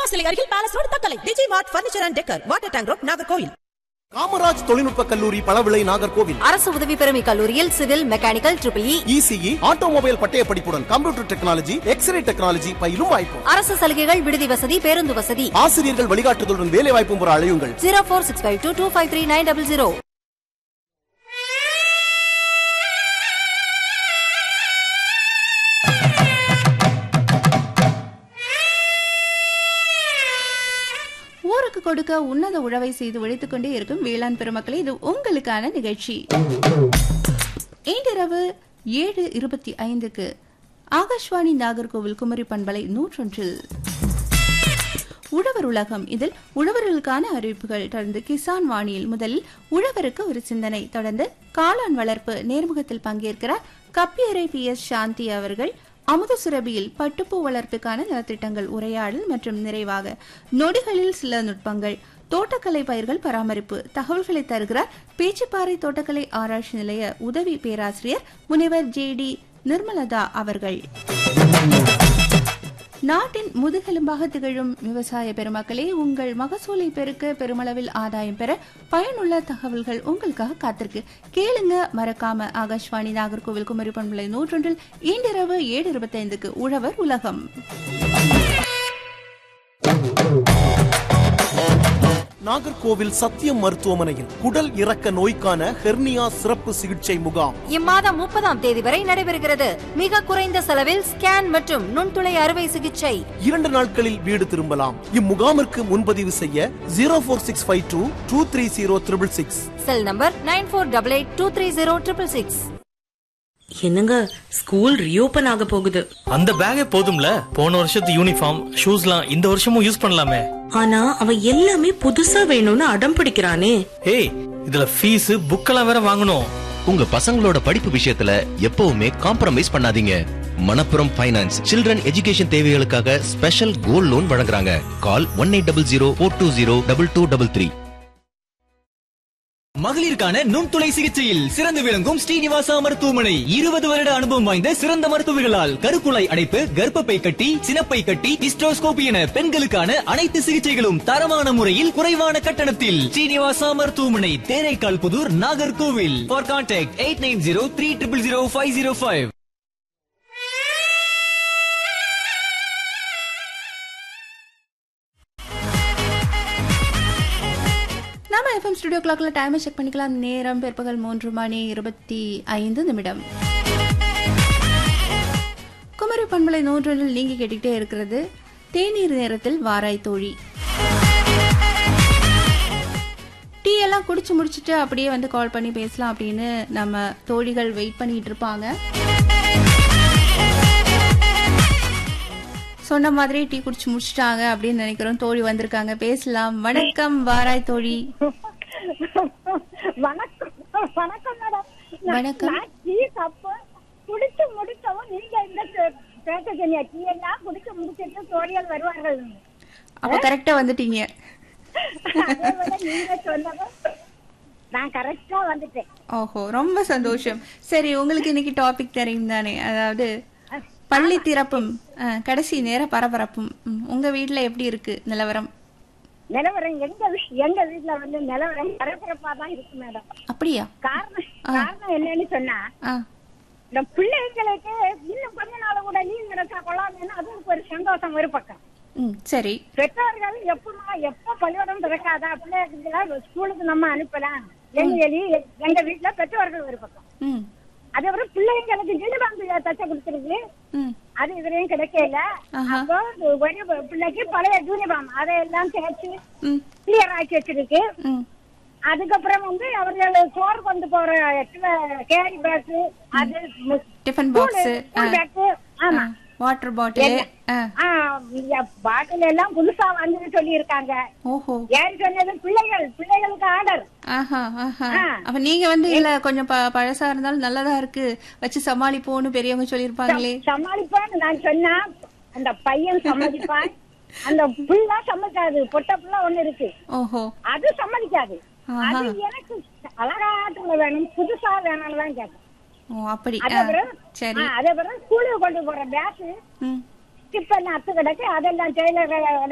அண்ணா சிலை அருகில் palace road Thuckalay Digi mart furniture and decor water tank road Nagercoil Kamaraj தொழில்நுட்ப கல்லூரி பழவிளை நாகர்கோவில் அரசு உதவி பெறும் இக்கல்லூரியில் civil mechanical triple E ECE automobile பட்டய படிப்புடன் கம்ப்யூட்டர் டெக்னாலஜி எக்ஸ்ரே டெக்னாலஜி பயிலும் வாய்ப்பு அரசு சலுகைகள் விடுதி வசதி பேருந்து வசதி ஆசிரியர்கள் வழிகாட்டுதலுடன் வேலை வாய்ப்பும் பெற அழையுங்கள் zero four six five two two five three nine double zero ஊருக்கு கொடுக்க உன்னத உழவை செய்து உழைத்துக் கொண்டே இருக்கும் வேளாண் பெருமக்களே இது உங்களுக்கான நிகழ்ச்சி இன்றிரவு ஏழு இருபத்தி ஐந்துக்கு ஆகாஷ்வாணி நாகர்கோவில் குமரி பண்பலை நூற்றொன்றில் உழவர் உலகம் இதில் உழவர்களுக்கான அறிவிப்புகள் தொடர்ந்து கிசான் வாணியில் முதலில் உழவருக்கு ஒரு சிந்தனை தொடர்ந்து காளான் வளர்ப்பு நேர்முகத்தில் பங்கேற்கிறார் கப்பியரை பி எஸ் சாந்தி அவர்கள் அமுத சுரபியில் பட்டுப்பூ வளர்ப்புக்கான நலத்திட்டங்கள் உரையாடல் மற்றும் நிறைவாக நொடிகளில் சில நுட்பங்கள் தோட்டக்கலை பயிர்கள் பராமரிப்பு தகவல்களை தருகிறார் பேச்சுப்பாறை தோட்டக்கலை ஆராய்ச்சி நிலைய உதவி பேராசிரியர் முனைவர் ஜே டி நிர்மலதா அவர்கள் நாட்டின் முதுகெலும்பாக திகழும் விவசாய பெருமக்களே உங்கள் மகசூலை பெருக்க பெருமளவில் ஆதாயம் பெற பயனுள்ள தகவல்கள் உங்களுக்காக காத்திருக்கு கேளுங்க மறக்காம ஆகாஷ்வாணி நாகர்கோவில் குமரி பண்பலை நூற்றொன்றில் இன்றிரவு ஏழு இருபத்தைந்துக்கு உழவர் உலகம் நாகர்கோவில் சத்தியம் மருத்துவமனையில் குடல் இறக்க நோய்க்கான ஹெர்னியா சிறப்பு சிகிச்சை முகாம் இம்மாதம் முப்பதாம் தேதி வரை நடைபெறுகிறது மிக குறைந்த செலவில் ஸ்கேன் மற்றும் நுண்துளை அறுவை சிகிச்சை இரண்டு நாட்களில் வீடு திரும்பலாம் இம்முகாமிற்கு முன்பதிவு செய்ய zero four six five two two three zero triple six cell number nine four double eight two three zero triple six என்னங்க ஸ்கூல் ரீஓபன் ஆக போகுது அந்த பேக்கே போதும்ல போன வருஷத்து யூனிஃபார்ம் ஷூஸ்லாம் இந்த வருஷமும் யூஸ் பண்ணலாமே ஆனா அவன் எல்லாமே புதுசா வேணும்னு அடம் பிடிக்கிறானே ஏய் இதுல ஃபீஸ் புக்கெல்லாம் வேற வாங்கணும் உங்க பசங்களோட படிப்பு விஷயத்துல எப்பவுமே காம்ப்ரமைஸ் பண்ணாதீங்க மணப்புரம் ஃபைனான்ஸ் சில்ட்ரன் எஜுகேஷன் தேவைகளுக்காக ஸ்பெஷல் கோல்ட் லோன் வழங்குறாங்க call one eight double zero four two zero double two double three மகளிருக்கான நுண்துளை சிகிச்சையில் சிறந்து விளங்கும் ஸ்ரீனிவாசா மருத்துவமனை இருபது வருட அனுபவம் வாய்ந்த சிறந்த மருத்துவர்களால் கருக்குழாய் அடைப்பு கர்ப்பப்பை கட்டி சினப்பை கட்டி ஹிஸ்டோஸ்கோபி என பெண்களுக்கான அனைத்து சிகிச்சைகளும் தரமான முறையில் குறைவான கட்டணத்தில் ஸ்ரீனிவாசா மருத்துவமனை Theraikal Puthur Nagercoil for contact eight nine zero three triple zero five zero five நாம எஃப்எம் ஸ்டுடியோ கிளாக்ல டைமை செக் பண்ணிக்கலாம் நேரம் பிற்பகல் மூன்று மணி இருபத்தி ஐந்து நிமிடம் குமரி பண்பலை நூற்றொன்றில் நீங்க கேட்டுக்கிட்டே இருக்கிறது தேநீர் நேரத்தில் வாராய் தோழி டீ எல்லாம் குடிச்சு முடிச்சிட்டு அப்படியே வந்து கால் பண்ணி பேசலாம் அப்படின்னு நம்ம தோழிகள் வெயிட் பண்ணிட்டு இருப்பாங்க சொன்ன மாதிரி டீ குடிச்சு முடிச்சிட்டாங்க அப்படின்னு நினைக்கிறோம் தோழி வந்திருக்காங்க பேசலாம் வணக்கம் வாராய் தோழி வணக்கம் வணக்கம் மேடம் வணக்கம். நான் டீ கப்பு குடிச்சு முடிச்சவும் நீங்க இந்த பேச சொன்னீங்க டீ எல்லாம் குடிச்சு முடிச்சிட்டு தோழிகள் வருவார்கள் அப்ப கரெக்டா வந்துட்டீங்க அதே போல நீங்க சொன்னதும் நான் கரெக்டா வந்துட்டேன் ஓஹோ ரொம்ப சந்தோஷம் சரி உங்களுக்கு இன்னைக்கு டாபிக் தெரியும் தானே அதாவது பள்ளி திறப்பும் அஹ், கடைசி நேர பரபரப்பும் ம், உங்க வீட்ல எப்படி இருக்கு நிலவரம் நிலவரம் எங்க வீ- எங்க வீட்டுல வந்து நிலவரம் பரபரப்பா தான் இருக்கு மேடம் அப்படியா காரணம் காரணம் என்னன்னு சொன்னா ஆ இந்த பிள்ளைங்களுக்கு இன்னும் கொஞ்ச நாள் கூட லீவ் கிடைச்சா கொள்ளாமன்னு அதுக்கு ஒரு சந்தோஷம் ஒரு பக்கம் ம் சரி பெற்றோர்கள் எப்பமா எப்ப பள்ளிக்கூடம் திறக்காதா பிள்ளைகளுக்கு ஸ்கூலுக்கு நம்ம அனுப்பலாம் எங்க எலி எங்க வீட்டுல பெற்றோர்கள் ஒரு பக்கம் ம் அதே அப்புறம் பிள்ளைங்களுக்கு யூனிஃபார்ம் தச்ச கொடுத்துருக்கு ம் அது இதுலயும் கிடைக்கல ஆஹா. அப்போ ஒரு பிள்ளைக்கு பழைய யூனிஃபார்ம் அதையெல்லாம் தேய்ச்சி ம் கிளியர் ஆக்கி வச்சிருக்கு ம் அதுக்கப்புறம் வந்து அவர்கள் சோறு கொண்டு போற கேரி பேக் அது டிஃபன் பாக்ஸ் பேக் ஆமா வாட்டர் பாட்டில் பாட்டில் எல்லாம் புதுசா வந்து சொல்லி இருக்காங்க ஓஹோ யாரு சொன்னது பிள்ளைகள் பிள்ளைகளுக்கு ஆர்டர் ஆஹா ஆஹா ஆ. அப்ப நீங்க வந்து இல்ல கொஞ்சம் ப- பழசா இருந்தாலும் நல்லதா இருக்கு வச்சு சமாளிப்போம்னு பெரியவங்க சொல்லிருப்பாங்களே சமாளிப்பான்னு நான் சொன்னா அந்த பையன் சம்மதிப்பான் அந்த புள்ள சம்மதிக்காது பொட்ட புள்ள ஒண்ணு இருக்கு ஓஹோ அது சம்மதிக்காது ஆஹா. அது எனக்கு அழகாட்டுல வேணும் புதுசா வேணும்னு தான் கேட்கும் ஓ அப்படி அதே ஆ, பிறகு சரி ஆ, அதே பிறகு ஸ்கூலுக்கு கொண்டு போற பேக் ம் ஸ்டிப் எல்லாம் அத்து கிடக்கு அதெல்லாம் டெய்லர்